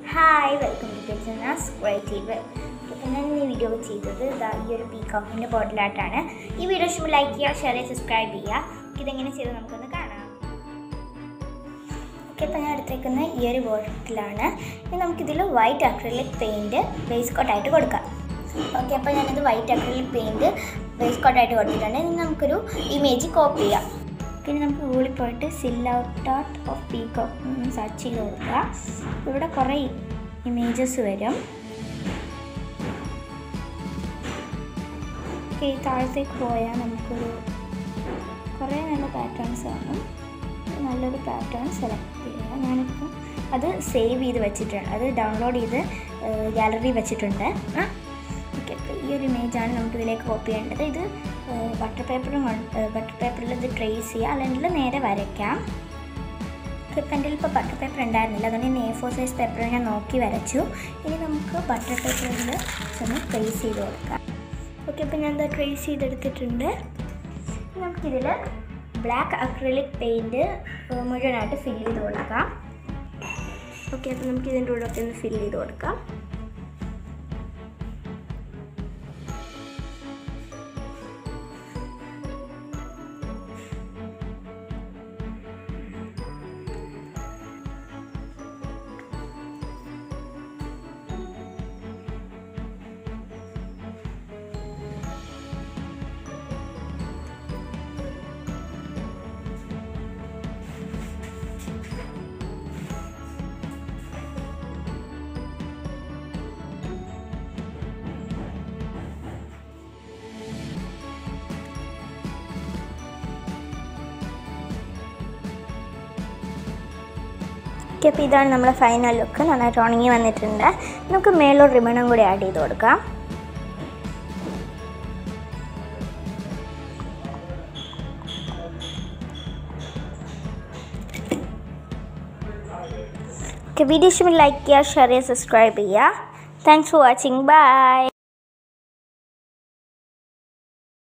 hi welcome to കിച്ചനാസ് creative അപ്പോൾ ഞാൻ ഈ വീഡിയോ ചെയ്തത് ഇതാ ഈ ഒരു പീകോക്കിൻ്റെ ബോട്ടിലായിട്ടാണ് ഈ വീഡിയോ ഇഷ്ടം ലൈക്ക് ചെയ്യുക ഷെയർ ചെയ്യുക സബ്സ്ക്രൈബ് ചെയ്യുക ഇതെങ്ങനെ ചെയ്ത് നമുക്കൊന്ന് കാണാം ഓക്കെ അപ്പോൾ ഞാൻ എടുത്തേക്കുന്ന ഈ ഒരു ബോട്ടിലാണ് ഇനി നമുക്കിതിൽ വൈറ്റ് അക്രിലിക് പെയിൻറ്റ് ബേസ് കോട്ടായിട്ട് കൊടുക്കാം ഓക്കെ അപ്പോൾ ഞാനിത് വൈറ്റ് അക്രിലിക് പെയിൻറ്റ് ബേസ് കോട്ടായിട്ട് കൊടുത്തിട്ടുണ്ട് ഇനി നമുക്കൊരു ഇമേജ് കോപ്പി ചെയ്യാം പിന്നെ നമുക്ക് ഗൂഗിളിൽ പോയിട്ട് silhouette out of peacock search ചെയ്ത് കൊടുക്കുക ഇവിടെ കുറേ ഇമേജസ് വരും ഓക്കെ താഴത്തേക്ക് പോയാൽ നമുക്കൊരു കുറേ നല്ല പാറ്റേൺസ് കാണും നല്ലൊരു പാറ്റേൺ സെലക്ട് ചെയ്യുക ഞാനിപ്പോൾ അത് സേവ് ചെയ്ത് വെച്ചിട്ടുണ്ട് അത് ഡൗൺലോഡ് ചെയ്ത് ഗാലറി വെച്ചിട്ടുണ്ട് ഓക്കെ അപ്പോൾ ഈ ഒരു ഇമേജാണ് നമുക്ക് ഇതിലേക്ക് കോപ്പി ചെയ്യേണ്ടത് ഇത് ബട്ടർ പേപ്പറും ബട്ടർ പേപ്പറിൽ ഇത് ട്രേസ് ചെയ്യുക അല്ലെങ്കിൽ നേരെ വരയ്ക്കാം ഇപ്പം എൻ്റെ ഇപ്പോൾ ബട്ടർ പേപ്പർ ഉണ്ടായിരുന്നില്ല അതുകൊണ്ട് ഞാൻ എ ഫോർ സൈസ് പേപ്പർ ഞാൻ നോക്കി വരച്ചു ഇനി നമുക്ക് ബട്ടർ പേപ്പറിൽ ഒന്ന് ട്രേസ് ചെയ്ത് കൊടുക്കാം ഓക്കെ അപ്പോൾ ഞാൻ എന്താ ട്രേസ് ചെയ്തെടുത്തിട്ടുണ്ട് ഇനി നമുക്കിതിൽ ബ്ലാക്ക് അക്രിലിക് പെയിൻറ്റ് മുഴുവനായിട്ട് ഫില്ല് ചെയ്ത് കൊടുക്കാം ഓക്കെ അപ്പോൾ നമുക്ക് ഇതിൻ്റെ കൂടെ ഒക്കെ ഒന്ന് ഫില്ല് ചെയ്ത് കൊടുക്കാം ഓക്കെ അപ്പോൾ ഇതാണ് നമ്മുടെ ഫൈനൽ ലുക്ക് നന്നായിട്ട് ഉണങ്ങി വന്നിട്ടുണ്ട് നമുക്ക് മേളൂർ റിബണും കൂടി ആഡ് ചെയ്ത് കൊടുക്കാം ഓക്കെ വീഡിയോ ഇഷ്ടം ലൈക്ക് ചെയ്യുക ഷെയർ ചെയ്യുക സബ്സ്ക്രൈബ് ചെയ്യുക താങ്ക്സ് ഫോർ വാച്ചിങ് ബൈ